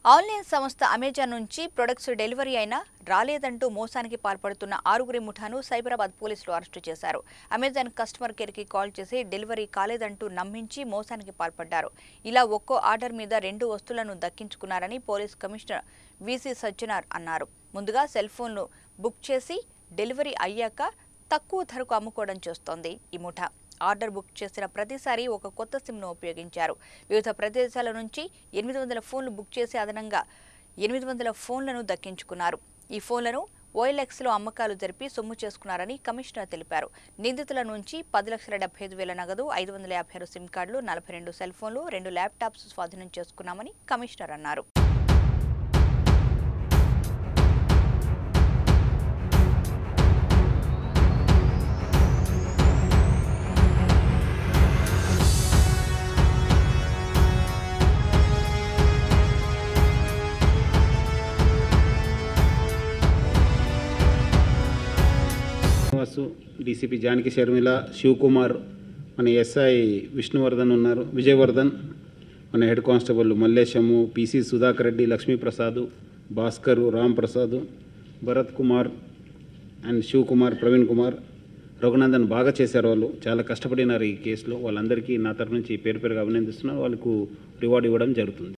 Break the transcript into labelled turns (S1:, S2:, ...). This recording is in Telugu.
S1: ఆన్లైన్ సంస్థ అమెజాన్ నుంచి ప్రొడక్ట్స్ డెలివరీ అయినా రాలేదంటూ మోసానికి పాల్పడుతున్న ఆరుగురి ముఠాను సైబరాబాద్ పోలీసులు అరెస్టు చేశారు అమెజాన్ కస్టమర్ కేర్కి కాల్ చేసి డెలివరీ కాలేదంటూ నమ్మించి మోసానికి పాల్పడ్డారు ఇలా ఒక్కో ఆర్డర్ మీద రెండు వస్తువులను దక్కించుకున్నారని పోలీస్ కమిషనర్ వీసీ సజ్జనార్ అన్నారు ముందుగా సెల్ ఫోన్ను బుక్ చేసి డెలివరీ అయ్యాక తక్కువ ధరకు అమ్ముకోవడం చేస్తోంది ఈ ముఠా ఆర్డర్ బుక్ చేసిన ప్రతిసారి ఒక కొత్త సిమ్ను ఉపయోగించారు వివిధ ప్రదేశాల నుంచి ఎనిమిది వందల ఫోన్లు బుక్ చేసి అదనంగా ఎనిమిది వందల ఫోన్లను దక్కించుకున్నారు ఈ ఫోన్లను ఓఎల్ఎక్స్లో అమ్మకాలు జరిపి సొమ్ము చేసుకున్నారని కమిషనర్ తెలిపారు నిందితుల నుంచి పది లక్షల డెబ్బై ఐదు వేల నగదు ఐదు వందల యాభై ఆరు సిమ్ కార్డులు నలభై రెండు సెల్ ఫోన్లు రెండు ల్యాప్టాప్స్ స్వాధీనం చేసుకున్నామని కమిషనర్ అన్నారు
S2: శ్రీనివాసు డీసీపీ జానకి షర్మిల శివకుమార్ మన ఎస్ఐ విష్ణువర్ధన్ ఉన్నారు విజయవర్ధన్ మన head constable Mallesham PC Sudhakar Reddy Lakshmiprasad Bhaskar Ram Prasad Bharat Kumar and Shivakumar Praveen Kumar Raghunandan బాగా చేశారు వాళ్ళు చాలా కష్టపడినారు ఈ కేసులో వాళ్ళందరికీ నా తరఫు నుంచి పేరు పేరుగా అభినందిస్తున్నారు వాళ్ళకు రివార్డ్ ఇవ్వడం జరుగుతుంది